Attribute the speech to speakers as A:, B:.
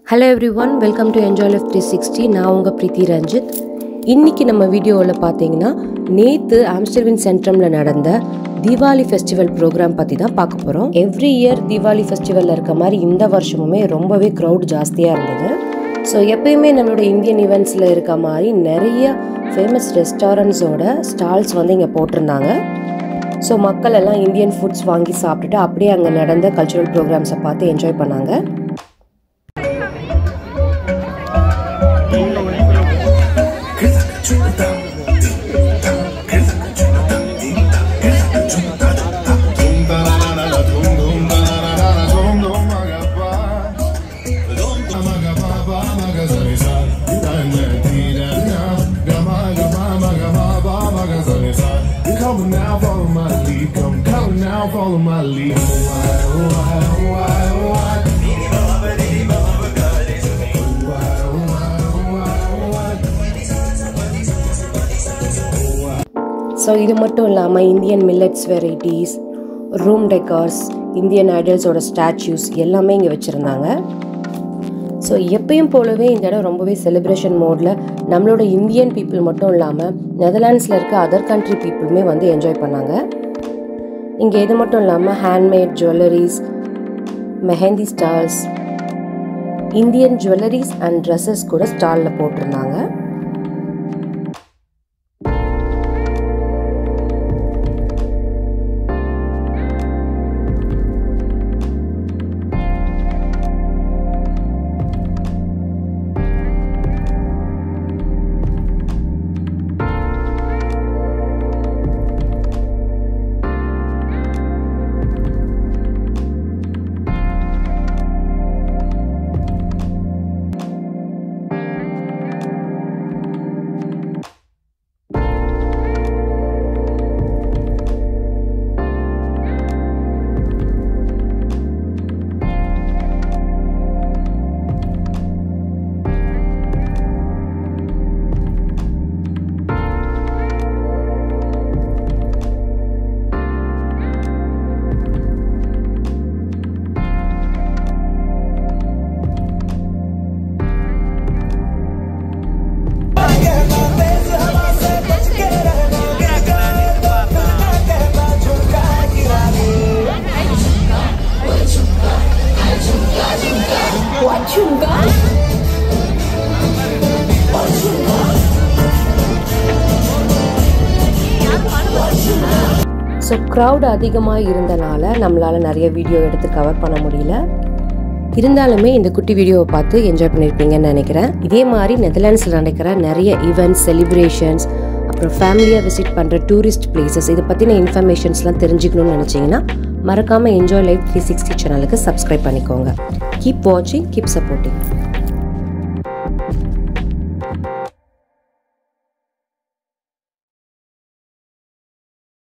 A: Hello everyone welcome to enjoy life three sixty நான் உங்கள் பிரீத்தி ரஞ்சித் இன்னைக்கு நம்ம வீடியோவில் பார்த்தீங்கன்னா நேற்று ஆம்ஸ்டர்வின் சென்ட்ரமில் நடந்த தீபாவளி ஃபெஸ்டிவல் ப்ரோக்ராம் பற்றி தான் பார்க்க போகிறோம் எவ்ரி இயர் தீபாவளி ஃபெஸ்டிவலில் இருக்க மாதிரி இந்த வருஷமுமே ரொம்பவே க்ரௌட் ஜாஸ்தியாக இருந்தது ஸோ எப்பயுமே நம்மளோட இந்தியன் ஈவெண்ட்ஸில் இருக்க மாதிரி நிறைய ஃபேமஸ் ரெஸ்டாரண்ட்ஸோட ஸ்டால்ஸ் வந்து இங்கே போட்டிருந்தாங்க ஸோ மக்கள் எல்லாம் இந்தியன் ஃபுட்ஸ் வாங்கி சாப்பிட்டுட்டு அப்படியே அங்கே நடந்த கல்ச்சுரல் ப்ரோக்ராம்ஸை பார்த்து என்ஜாய் பண்ணாங்க
B: Come now, follow my lead. Come, come now, follow my lead. Oh, why, oh, why, oh, why, oh, why. Oh, why, oh, why, oh, why.
A: So இது மட்டும் இல்லாமல் Indian millets varieties room decors Indian ஐடல்ஸோட statues எல்லாமே இங்கே வச்சுருந்தாங்க so எப்பயும் போலவே இந்த இடம் ரொம்பவே செலிப்ரேஷன் மோடில் நம்மளோட இந்தியன் பீப்புள் மட்டும் இல்லாமல் நெதர்லாண்ட்ஸில் இருக்க அதர் கண்ட்ரி பீப்புளுமே வந்து என்ஜாய் பண்ணாங்க இங்கே இது மட்டும் இல்லாமல் handmade jewelleries mehndi stalls Indian jewelleries and dresses கூட ஸ்டாலில் போட்டிருந்தாங்க ஸோ க்ரௌட் அதிகமாக இருந்தனால நம்மளால் நிறைய வீடியோ எடுத்து கவர் பண்ண முடியல இருந்தாலுமே இந்த குட்டி வீடியோவை பார்த்து என்ஜாய் பண்ணியிருப்பீங்கன்னு நினைக்கிறேன் இதே மாதிரி நெதர்லாண்ட்ஸில் நடக்கிற நிறைய ஈவெண்ட்ஸ் செலிப்ரேஷன்ஸ் அப்புறம் ஃபேமிலியாக விசிட் பண்ணுற டூரிஸ்ட் பிளேசஸ் இதை பற்றின இன்ஃபர்மேஷன்ஸ்லாம் தெரிஞ்சுக்கணும்னு நினச்சிங்கன்னா மறக்காமல் என்ஜாய் லைஃப் த்ரீ சிக்ஸ்டி சேனலுக்கு சப்ஸ்கிரைப் பண்ணிக்கோங்க கீப் வாட்சிங் கீப் சப்போர்ட்டிங்